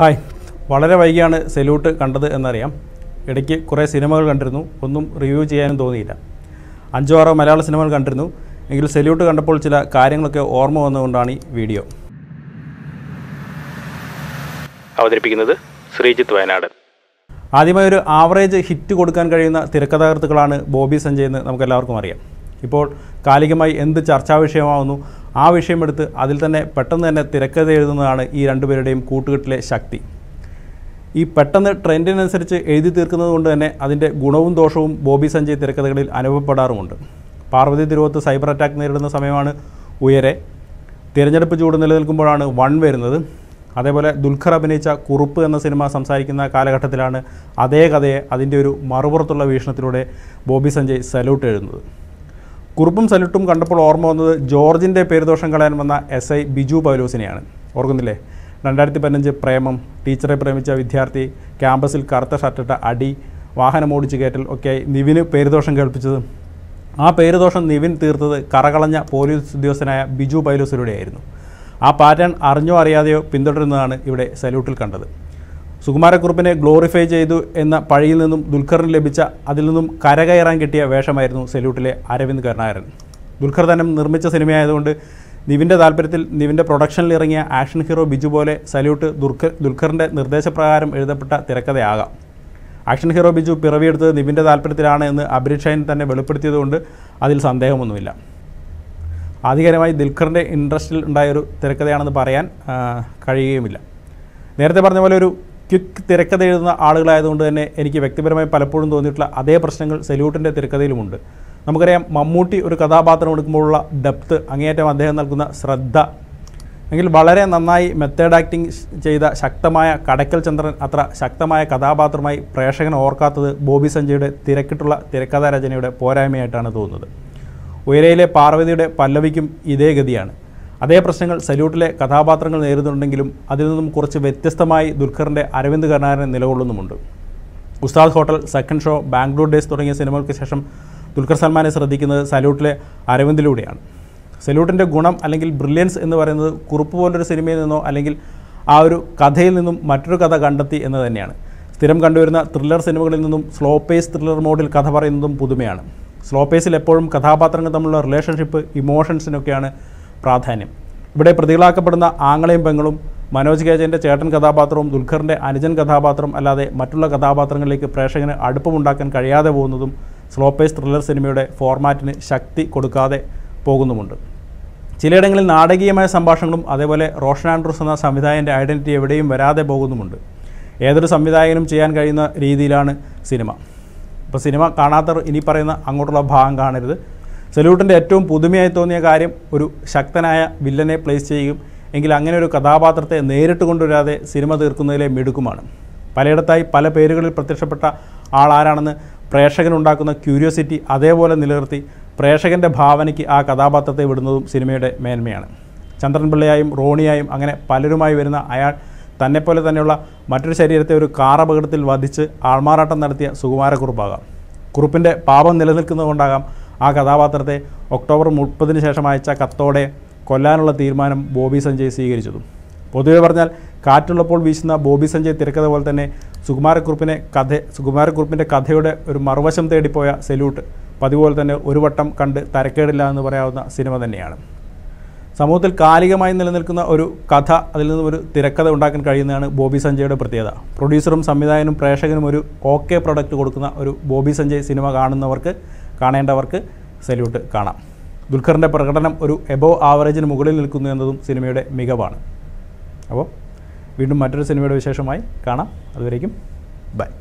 hi വളരെ വൈകിയാണ് salute കണ്ടത് എന്നറിയാം ഇടയ്ക്ക് കുറേ സിനിമകൾ കണ്ടിരുന്നു ഒന്നും റിവ്യൂ ചെയ്യാനും തോന്നിയില്ല അഞ്ചോ ആറോ മലയാള സിനിമകൾ കണ്ടിരുന്നു എങ്കിൽ സെല്യൂട്ട് കണ്ടപ്പോൾ ചില കാര്യങ്ങളൊക്കെ ഓർമ്മ വന്നുകൊണ്ടാണ് ഈ വീഡിയോ അവതരിപ്പിക്കുന്നത് ശ്രീജിത്ത് വയനാട് ആദ്യമായി ഒരു ആവറേജ് ഹിറ്റ് കൊടുക്കാൻ കഴിയുന്ന തിരക്കഥാകൃത്തുക്കളാണ് ബോബി സഞ്ജയ് എന്ന് നമുക്കെല്ലാവർക്കും അറിയാം ഇപ്പോൾ കാലികമായി എന്ത് ചർച്ചാ വിഷയമാവുന്നു ആ വിഷയമെടുത്ത് അതിൽ തന്നെ പെട്ടെന്ന് തന്നെ തിരക്കഥ എഴുതുന്നതാണ് ഈ രണ്ടുപേരുടെയും കൂട്ടുകെട്ടിലെ ശക്തി ഈ പെട്ടെന്ന് ട്രെൻഡിനനുസരിച്ച് എഴുതി തീർക്കുന്നത് കൊണ്ട് തന്നെ അതിൻ്റെ ഗുണവും ദോഷവും ബോബി സഞ്ജയ് തിരക്കഥകളിൽ അനുഭവപ്പെടാറുമുണ്ട് പാർവതി തിരുവത്ത് സൈബർ അറ്റാക്ക് നേരിടുന്ന സമയമാണ് ഉയരെ തിരഞ്ഞെടുപ്പ് ചൂട് നിലനിൽക്കുമ്പോഴാണ് വൺ വരുന്നത് അതേപോലെ ദുൽഖർ അഭിനയിച്ച കുറുപ്പ് എന്ന സിനിമ സംസാരിക്കുന്ന കാലഘട്ടത്തിലാണ് അതേ കഥയെ അതിൻ്റെ ഒരു മറുപുറത്തുള്ള വീക്ഷണത്തിലൂടെ ബോബി സഞ്ജയ് സല്യൂട്ട് എഴുതുന്നത് കുറുപ്പും സല്യൂട്ടും കണ്ടപ്പോൾ ഓർമ്മ വന്നത് ജോർജിൻ്റെ പേരുദോഷം കളയാൻ വന്ന എസ് ഐ ബിജു പൗലോസിനെയാണ് ഓർക്കുന്നില്ലേ രണ്ടായിരത്തി പതിനഞ്ച് പ്രേമം ടീച്ചറെ പ്രേമിച്ച വിദ്യാർത്ഥി ക്യാമ്പസിൽ കറുത്ത ഷർട്ടിട്ട അടി വാഹനം ഓടിച്ചു കയറ്റൽ ഒക്കെയായി നിവിന് പേരുദോഷം കേൾപ്പിച്ചത് ആ പേരുദോഷം നിവിൻ തീർത്തത് കറകളഞ്ഞ പോലീസ് ഉദ്യോഗസ്ഥനായ ബിജു പൈലോസിലൂടെയായിരുന്നു ആ പാറ്റേൺ അറിഞ്ഞോ അറിയാതെയോ പിന്തുടരുന്നതാണ് ഇവിടെ സല്യൂട്ടിൽ കണ്ടത് സുകുമാരക്കുറുപ്പിനെ ഗ്ലോറിഫൈ ചെയ്തു എന്ന പഴിയിൽ നിന്നും ദുൽഖറിന് ലഭിച്ച അതിൽ നിന്നും കരകയറാൻ കിട്ടിയ വേഷമായിരുന്നു സല്യൂട്ടിലെ അരവിന്ദ് കരുണാകരൻ ദുൽഖർ തന്നെ നിർമ്മിച്ച സിനിമയായതുകൊണ്ട് നിവിൻ്റെ താല്പര്യത്തിൽ നിവിൻ്റെ പ്രൊഡക്ഷനിൽ ഇറങ്ങിയ ആക്ഷൻ ഹീറോ ബിജു പോലെ സല്യൂട്ട് ദുൽഖർ ദുൽഖറിൻ്റെ നിർദ്ദേശപ്രകാരം എഴുതപ്പെട്ട തിരക്കഥയാകാം ആക്ഷൻ ഹീറോ ബിജു പിറവിയെടുത്തത് നിവിൻ്റെ താല്പര്യത്തിലാണ് എന്ന് അഭിരിഷ് ഷൈൻ തന്നെ വെളിപ്പെടുത്തിയതുകൊണ്ട് അതിൽ സന്ദേഹമൊന്നുമില്ല ആധികാരികമായി ദുൽഖറിൻ്റെ ഇൻട്രസ്റ്റിൽ ഉണ്ടായൊരു തിരക്കഥയാണെന്ന് പറയാൻ ആ, കഴിയുകയുമില്ല നേരത്തെ പറഞ്ഞ പോലെ ഒരു ക്വിക്ക് തിരക്കഥ എഴുതുന്ന ആളുകളായതുകൊണ്ട് തന്നെ എനിക്ക് വ്യക്തിപരമായി പലപ്പോഴും തോന്നിയിട്ടുള്ള അതേ പ്രശ്നങ്ങൾ സല്യൂട്ടിൻ്റെ തിരക്കഥയിലുമുണ്ട് നമുക്കറിയാം മമ്മൂട്ടി ഒരു കഥാപാത്രം എടുക്കുമ്പോഴുള്ള ഡെപ്ത് അങ്ങേയറ്റം അദ്ദേഹം നൽകുന്ന ശ്രദ്ധ എങ്കിൽ വളരെ നന്നായി മെത്തേഡ് ആക്ടിങ് ചെയ്ത ശക്തമായ കടക്കൽ ചന്ദ്രൻ അത്ര ശക്തമായ കഥാപാത്രമായി പ്രേക്ഷകൻ ഓർക്കാത്തത് ബോബി സഞ്ജയുടെ തിരക്കിട്ടുള്ള തിരക്കഥാ രചനയുടെ പോരായ്മയായിട്ടാണ് തോന്നുന്നത് ഉയരയിലെ പാർവതിയുടെ പല്ലവിക്കും ഇതേ ഗതിയാണ് അതേ പ്രശ്നങ്ങൾ സല്യൂട്ടിലെ കഥാപാത്രങ്ങൾ നേരിടുന്നുണ്ടെങ്കിലും അതിൽ നിന്നും കുറച്ച് വ്യത്യസ്തമായി ദുൽഖറിൻ്റെ അരവിന്ദ് കരുണാകരൻ നിലകൊള്ളുന്നുമുണ്ട് Ustad hotel second show Bangalore days തുടങ്ങിയ സിനിമകൾക്ക് ശേഷം ദുൽഖർ സൽമാനെ ശ്രദ്ധിക്കുന്നത് സല്യൂട്ടിലെ അരവിന്ദിലൂടെയാണ് സല്യൂട്ടിൻ്റെ ഗുണം അല്ലെങ്കിൽ ബ്രില്യൻസ് എന്ന് പറയുന്നത് കുറുപ്പ് പോലൊരു സിനിമയിൽ നിന്നോ അല്ലെങ്കിൽ ആ ഒരു കഥയിൽ നിന്നും മറ്റൊരു കഥ കണ്ടെത്തി എന്ന് തന്നെയാണ് സ്ഥിരം കണ്ടുവരുന്ന ത്രില്ലർ സിനിമകളിൽ നിന്നും സ്ലോ പേസ് ത്രില്ലർ മോഡിൽ കഥ പറയുന്നതും പുതുമയാണ് സ്ലോ പേസിൽ എപ്പോഴും കഥാപാത്രങ്ങൾ തമ്മിലുള്ള റിലേഷൻഷിപ്പ് ഇമോഷൻസിനൊക്കെയാണ് പ്രാധാന്യം ഇവിടെ പ്രതികളാക്കപ്പെടുന്ന ആങ്ങളെയും പെങ്ങളും മനോജ് കേജൻ്റെ ചേട്ടൻ കഥാപാത്രവും ദുൽഖറിൻ്റെ അനുജൻ കഥാപാത്രം അല്ലാതെ മറ്റുള്ള കഥാപാത്രങ്ങളിലേക്ക് പ്രേക്ഷകന് അടുപ്പമുണ്ടാക്കാൻ കഴിയാതെ പോകുന്നതും സ്ലോ പേസ് ത്രില്ലർ സിനിമയുടെ ഫോർമാറ്റിന് ശക്തി കൊടുക്കാതെ പോകുന്നുമുണ്ട് ചിലയിടങ്ങളിൽ നാടകീയമായ സംഭാഷണങ്ങളും അതേപോലെ റോഷൻ ആൻഡ്രൂസ് എന്ന സംവിധായകൻ്റെ ഐഡൻറ്റിറ്റി എവിടെയും വരാതെ പോകുന്നുമുണ്ട് ഏതൊരു സംവിധായകനും ചെയ്യാൻ കഴിയുന്ന രീതിയിലാണ് സിനിമ ഇപ്പോൾ സിനിമ കാണാത്തവർ ഇനി പറയുന്ന അങ്ങോട്ടുള്ള ഭാഗം കാണരുത് സല്യൂട്ടിൻ്റെ ഏറ്റവും പുതുമയായി തോന്നിയ കാര്യം ഒരു ശക്തനായ വില്ലനെ പ്ലേസ് ചെയ്യുകയും എങ്കിൽ അങ്ങനെ ഒരു കഥാപാത്രത്തെ നേരിട്ട് കൊണ്ടുവരാതെ സിനിമ തീർക്കുന്നതിലെ മിടുക്കുമാണ് പലയിടത്തായി പല പേരുകളിൽ പ്രത്യക്ഷപ്പെട്ട ആളാരാണെന്ന് പ്രേക്ഷകനുണ്ടാക്കുന്ന ക്യൂരിയോസിറ്റി അതേപോലെ നിലനിർത്തി പ്രേക്ഷകൻ്റെ ഭാവനയ്ക്ക് ആ കഥാപാത്രത്തെ വിടുന്നതും സിനിമയുടെ മേന്മയാണ് ചന്ദ്രൻപിള്ളയായും റോണിയായും അങ്ങനെ പലരുമായി വരുന്ന അയാൾ തന്നെപ്പോലെ തന്നെയുള്ള മറ്റൊരു ശരീരത്തെ ഒരു കാർ അപകടത്തിൽ വധിച്ച് ആൾമാറാട്ടം നടത്തിയ സുകുമാരക്കുറുപ്പാകാം കുറുപ്പിൻ്റെ പാപം നിലനിൽക്കുന്നതുകൊണ്ടാകാം ആ കഥാപാത്രത്തെ ഒക്ടോബർ മുപ്പതിന് ശേഷം അയച്ച കത്തോടെ കൊല്ലാനുള്ള തീരുമാനം ബോബി സഞ്ജയ് സ്വീകരിച്ചതും പൊതുവെ പറഞ്ഞാൽ കാറ്റുള്ളപ്പോൾ വീശുന്ന ബോബി സഞ്ജയ് തിരക്കഥ പോലെ തന്നെ സുകുമാരക്കുറുപ്പിനെ കഥ സുകുമാരക്കുറുപ്പിൻ്റെ കഥയുടെ ഒരു മറുവശം തേടിപ്പോയ സെല്യൂട്ട് പതിപോലെ തന്നെ ഒരു വട്ടം കണ്ട് തരക്കേടില്ല എന്ന് പറയാവുന്ന സിനിമ തന്നെയാണ് സമൂഹത്തിൽ കാലികമായി നിലനിൽക്കുന്ന ഒരു കഥ അതിൽ നിന്നും ഒരു തിരക്കഥ ഉണ്ടാക്കാൻ കഴിയുന്നതാണ് ബോബി സഞ്ജയുടെ പ്രത്യേകത പ്രൊഡ്യൂസറും സംവിധായകനും പ്രേക്ഷകനും ഒരു ഓക്കെ പ്രൊഡക്റ്റ് കൊടുക്കുന്ന ഒരു ബോബി സഞ്ജയ് സിനിമ കാണുന്നവർക്ക് കാണേണ്ടവർക്ക് സല്യൂട്ട് കാണാം ദുൽഖറിൻ്റെ പ്രകടനം ഒരു എബോ ആവറേജിന് മുകളിൽ നിൽക്കുന്നു എന്നതും സിനിമയുടെ മികവാണ് അപ്പോൾ വീണ്ടും മറ്റൊരു സിനിമയുടെ വിശേഷമായി കാണാം അതുവരേക്കും ബൈ